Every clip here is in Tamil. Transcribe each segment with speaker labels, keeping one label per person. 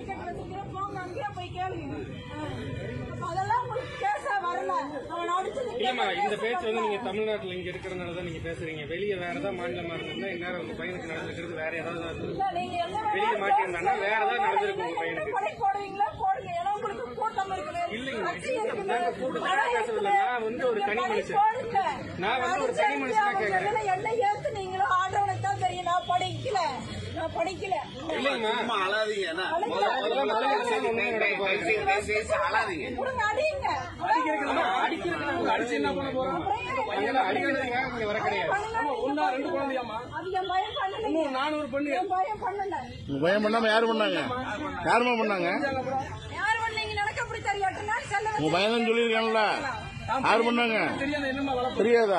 Speaker 1: டிக்கெட் வச்சிருக்கிறேன் போங்க அங்கேயே போய் கேளுங்க ஆ. அப்ப அதெல்லாம் உங்களுக்கு கேஸா வரல அவன் அடிச்சது
Speaker 2: இல்லம்மா இந்த பேச்சு வந்து நீங்க தமிழ்நாட்டுல இங்க இருக்கிறதுனால தான் நீங்க பேசுறீங்க வெளியே வேற ஏதாவது மாநிலமா இருந்திருந்தா இந்நேரம் உங்க பையனுக்கு நடந்திருக்கிறது வேற ஏதாவது இருந்திருக்கும்.
Speaker 1: இல்ல, நீங்க எந்த
Speaker 2: வெளியே
Speaker 1: வேணாலும்
Speaker 2: மாட்டியிருந்தாங்கன்னா வேற ஏதாவது நடந்திருக்கும் உங்க
Speaker 1: என்ன
Speaker 2: பையனுக்கு
Speaker 1: கொலை போடுவீங்களா போடுங்க ஏன்னா உங்களுக்கு கூட்டம் இருக்குது
Speaker 2: இல்லைங்க.
Speaker 1: கட்சி இருக்குது
Speaker 2: நாங்க கூட்டத்துக்காக
Speaker 1: பணம்
Speaker 2: பேசவில்லை.
Speaker 1: இருக்குது.
Speaker 2: நான் வந்து ஒரு
Speaker 1: நீங்க
Speaker 2: தனி
Speaker 1: கொலை
Speaker 2: மனுஷன்.
Speaker 1: போடுங்க.
Speaker 2: நான் வந்து ஒரு தனி
Speaker 1: அடிச்சா
Speaker 2: மனுஷனா
Speaker 1: அவங்க
Speaker 2: கேக்குறேன்.
Speaker 1: சொல்லல, என்ன ஏத்துனீங்களோ ஆண்டவனுக்கு தான் தெரியும் நான் படிக்கல நான் படிக்கல
Speaker 2: இல்லைங்கம்மா
Speaker 3: சும்மா அழாதீங்க என்ன
Speaker 1: படிக்கல.
Speaker 2: அதெல்லாம் முதல்ல விஷயம் ஒண்ணும் நடக்க போகுது.
Speaker 3: அழாதீங்க
Speaker 1: கொடுங்க, அடிங்க
Speaker 2: அடிச்சு என்ன பண்ண போறோம் அதெல்லாம் அடிக்கிறதுக்காக இங்க வர கிடையாது
Speaker 1: ஒன்னா ரெண்டு குழந்தையாமா அது என் பையன் பண்ணல நானூறு பண்ணு என் பையன் பண்ணல
Speaker 4: உங்க பையன் பண்ணாம யாரு பண்ணாங்க யாருமா பண்ணாங்க
Speaker 1: யார் பண்ணீங்க எனக்கு அப்படி தெரியும் எட்டு நாள் செல்ல
Speaker 4: உங்க பையன் தான் சொல்லியிருக்கான்ல யாரு பண்ணாங்க தெரியாதா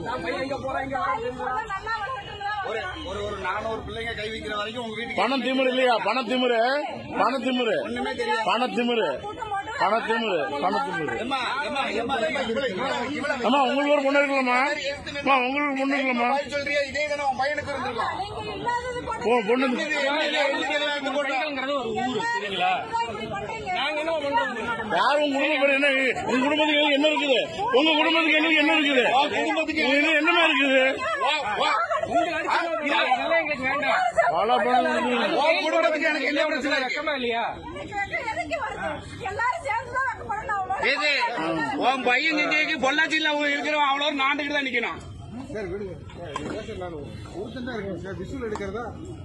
Speaker 1: நல்லா வளர்த்துங்களா
Speaker 3: ஒரு ஒரு ஒரு நானூறு பிள்ளைங்க கை வைக்கிற வரைக்கும் உங்க வீட்டுக்கு
Speaker 4: பணம் திமிரு இல்லையா பண திமிரு பண திமிரு பண திமிரு பண திமிரு பண திமிரு
Speaker 3: எம்மா எம்மா எம்மா எம்மா இவ்வளவு இவ்வளவு இவ்வளவு
Speaker 4: அம்மா உங்களுக்கு ஒரு பொண்ணு இருக்கலாமா அம்மா உங்களுக்கு பொண்ணு இருக்கலாமா
Speaker 3: வாய் சொல்றியா இதே தானே உன் பையனுக்கு இருந்திருக்கும்
Speaker 1: நீங்க இல்லாதது கூட
Speaker 4: ஓ பொண்ணு
Speaker 2: கைகள்ங்கிறது ஒரு ஊரு சரிங்களா
Speaker 1: இப்படி பண்றீங்க
Speaker 4: யார் உங்க குடும்பம் பேரு என்ன உங்க குடும்பத்துக்கு என்ன இருக்குது உங்க குடும்பத்துக்கு எங்களுக்கு என்ன இருக்குது குடும்பத்துக்கு என்னமா இருக்குது
Speaker 2: அதெல்லாம் எங்களுக்கு வேண்டாம்
Speaker 4: பல பணம்
Speaker 3: உன் குடும்பத்துக்கு எனக்கு என்ன பிரச்சனை இருக்கு
Speaker 2: வெக்கமா இல்லையா
Speaker 1: இன்னைக்கு வெக்கம் எதுக்கு வருது எல்லாரும் சேர்ந்துதான் வெக்கப்படணும் அவ்வளோ
Speaker 5: இது உன் பையன் செஞ்சதுக்கு பொள்ளாச்சியில இருக்கிறவன் அவ்வளோ நாண்டுகிட்டு தான் நிக்கணும்
Speaker 6: சார் விடுங்க சார் நான் ஒருத்தன் தான் இருக்கேன் சார் விசுவல் எடுக்கிறதா